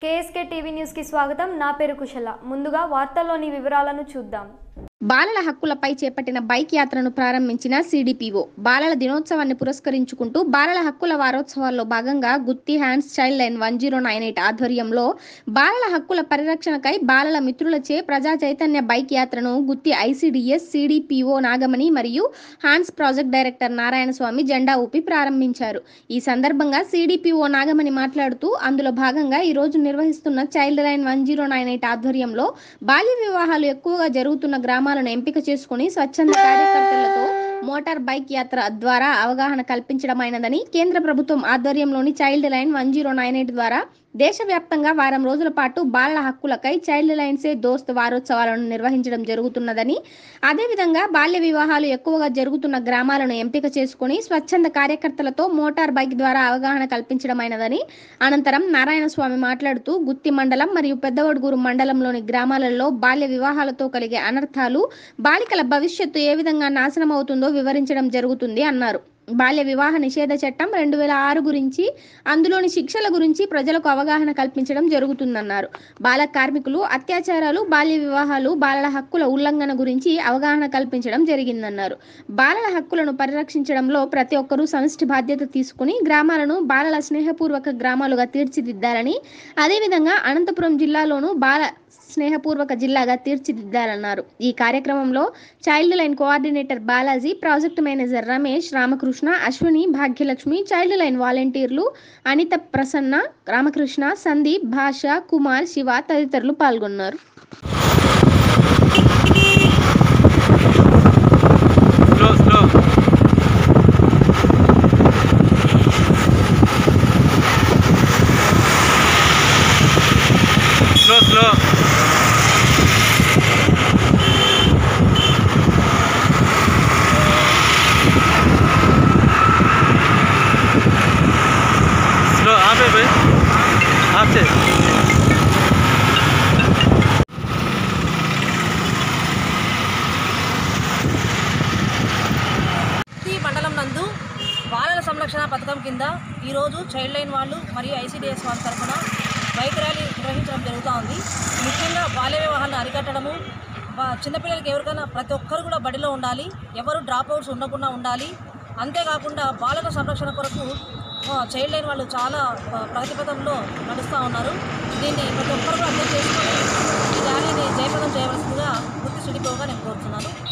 KSK TV న్యూస్కి స్వాగతం నా పేరు కుశల ముందుగా వార్తల్లోని వివరాలను చూద్దాం బాలల హక్కులపై చేపట్టిన బైక్ యాత్రను ప్రారంభించిన సిడిపిఓ బాలల దినోత్సవాన్ని పురస్కరించుకుంటూ బాలల హక్కుల వారోత్సవాల్లో భాగంగా Gooty hands child line one zero nine eight ఆధ్వర్యంలో బాలల హక్కుల పరిరక్షణకై బాలల మిత్రులచే ప్రజా చైతన్య బైక్ యాత్రను గుత్తి ఐసిడిఎస్ సిడిపిఓ నాగమణి మరియు hands project director Narayana Swamy జెండా ఊపి ప్రారంభించారు ఈ సందర్భంగా సిడిపిఓ నాగమణి మాట్లాడుతూ అందులో భాగంగా ఈ రోజు నిర్వహిస్తున్న child line one zero nine eight ఆధ్వర్యంలో బాల్య వివాహాలు ఎక్కువగా జరుగుతున్న గ్రామాలను ఎంపిక చేసుకుని స్వచ్ఛంద కార్యకర్తలతో మోటార్ బైక్ యాత్ర ద్వారా అవగాహన కల్పించడమైనదని కేంద్ర ప్రభుత్వం ఆధ్వర్యంలోని child line one zero nine eight ద్వారా దేశవ్యాప్తంగా వారం రోజుల పాటు బాలల హక్కులకై చైల్డ్ లైన్సే దోస్త్ వారోత్సవాలను నిర్వహించడం జరుగుతున్నదని అదేవిధంగా బాల్య వివాహాలు ఎక్కువగా జరుగుతున్న గ్రామాలను ఎంపిక చేసుకుని స్వచ్ఛంద కార్యకర్తలతో మోటార్ బైక్ ద్వారా అవగాహన కల్పించడమైనదని అనంతరం నారాయణ స్వామి మాట్లాడుతూ గుత్తి మండలం మరియు పెద్దవడుగూరు మండలంలోని గ్రామాలలో బాల్య వివాహాలతో కలిగే అనర్థాలు బాలికల భవిష్యత్తు ఏ విధంగా నాశనం అవుతుందో వివరించడం జరుగుతుంది అన్నారు బాల్య వివాహ నిషేధ చట్టం రెండు వేల ఆరు గురించి అందులోని శిక్షల గురించి ప్రజలకు అవగాహన కల్పించడం జరుగుతుందన్నారు బాల కార్మికులు అత్యాచారాలు బాల్య వివాహాలు బాలల హక్కుల ఉల్లంఘన గురించి అవగాహన కల్పించడం జరిగిందన్నారు బాలల హక్కులను పరిరక్షించడంలో ప్రతి ఒక్కరూ సమిష్టి బాధ్యత తీసుకుని గ్రామాలను బాలల స్నేహపూర్వక గ్రామాలుగా తీర్చిదిద్దాలని అదేవిధంగా అనంతపురం జిల్లాలోనూ బాల స్నేహపూర్వక జిల్లాగా తీర్చిదిద్దారన్నారు ఈ కార్యక్రమంలో child line coordinator Balaji project manager Ramesh Ramakrishna Ashwini Bhagyalakshmi child line వాలంటీర్లు అనిత ప్రసన్న రామకృష్ణ సందీప్ భాష కుమార్ శివ తదితరులు పాల్గొన్నారు slow slow slow slow slow ఆపే భయ్ ఆప్ చే ప్రతి మండలం నందు బాలల సంరక్షణ పథకం కింద ఈరోజు చైల్డ్ లైన్ వాళ్ళు మరియు ఐసీడీఎస్ వాళ్ళ తరఫున బైక్ ర్యాలీ నిర్వహించడం జరుగుతూ ఉంది ముఖ్యంగా బాల్య వివాహాలను అరికట్టడము బా- చిన్నపిల్లలకి ఎవరికైనా ప్రతి ఒక్కరు కూడా బడిలో ఉండాలి ఎవరు డ్రాప్ అవుట్స్ ఉండకుండా ఉండాలి అంతేకాకుండా బాలల సంరక్షణ కొరకు ఆ, చైల్డ్ లైన్ వాళ్ళు చాలా ఆ, ప్రగతిపథంలో నడుస్తూ ఉన్నారు దీన్ని ప్రతి ఒక్కరు కూడా అర్థం చేసుకొని ఈ ర్యాలీని జయప్రదం చేయవలసిందిగా గుర్తు సిడిపోగా నేను కోరుతున్నాను